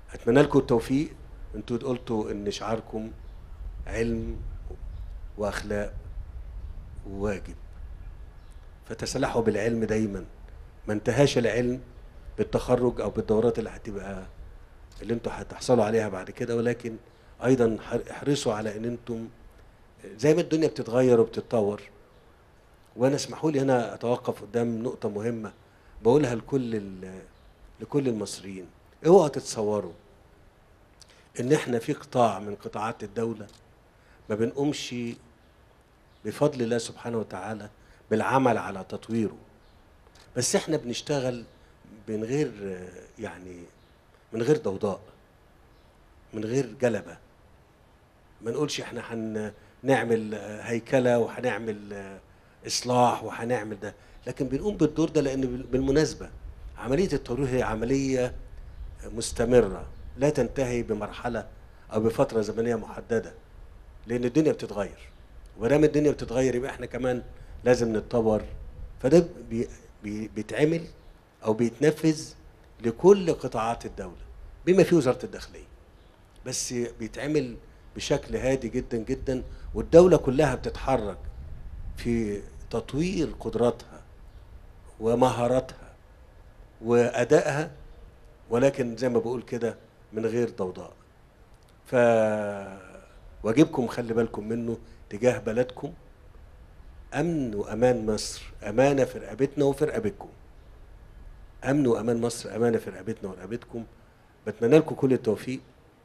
اتمنى لكم التوفيق انتوا قلتوا ان شعاركم علم واخلاق وواجب فتسلحوا بالعلم دايما ما انتهاش العلم بالتخرج او بالدورات اللي هتبقى اللي انتوا هتحصلوا عليها بعد كده ولكن ايضا احرصوا على ان انتم زي ما الدنيا بتتغير وبتتطور وانا اسمحوا لي هنا اتوقف قدام نقطه مهمه بقولها لكل لكل المصريين اوعوا تتصوروا ان احنا في قطاع من قطاعات الدوله ما بنقومش بفضل الله سبحانه وتعالى بالعمل على تطويره بس احنا بنشتغل من غير يعني من غير ضوضاء من غير جلبه ما نقولش احنا هنعمل هيكله وهنعمل اصلاح وهنعمل ده لكن بنقوم بالدور ده لان بالمناسبه عمليه التطوير هي عمليه مستمره لا تنتهي بمرحله او بفتره زمنيه محدده لان الدنيا بتتغير وما دام الدنيا بتتغير يبقى احنا كمان لازم نتطور فده بي بي بيتعمل او بيتنفذ لكل قطاعات الدوله بما فيه وزاره الداخليه بس بيتعمل بشكل هادي جدا جدا والدوله كلها بتتحرك في تطوير قدراتها ومهاراتها وادائها ولكن زي ما بقول كده من غير ضوضاء ف واجبكم خلي بالكم منه تجاه بلدكم امن وامان مصر امانه في رقبتنا وفي رقبتكم امن وامان مصر امانه في رقبتنا ورقبتكم بتمنى لكم كل التوفيق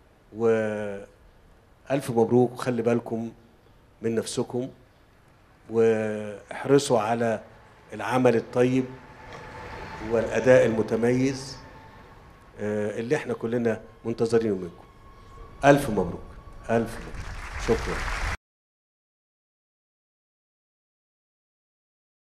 والف مبروك وخلي بالكم من نفسكم واحرصوا على العمل الطيب والاداء المتميز اللي احنا كلنا منتظرينه منكم الف مبروك الف مبروك شكرا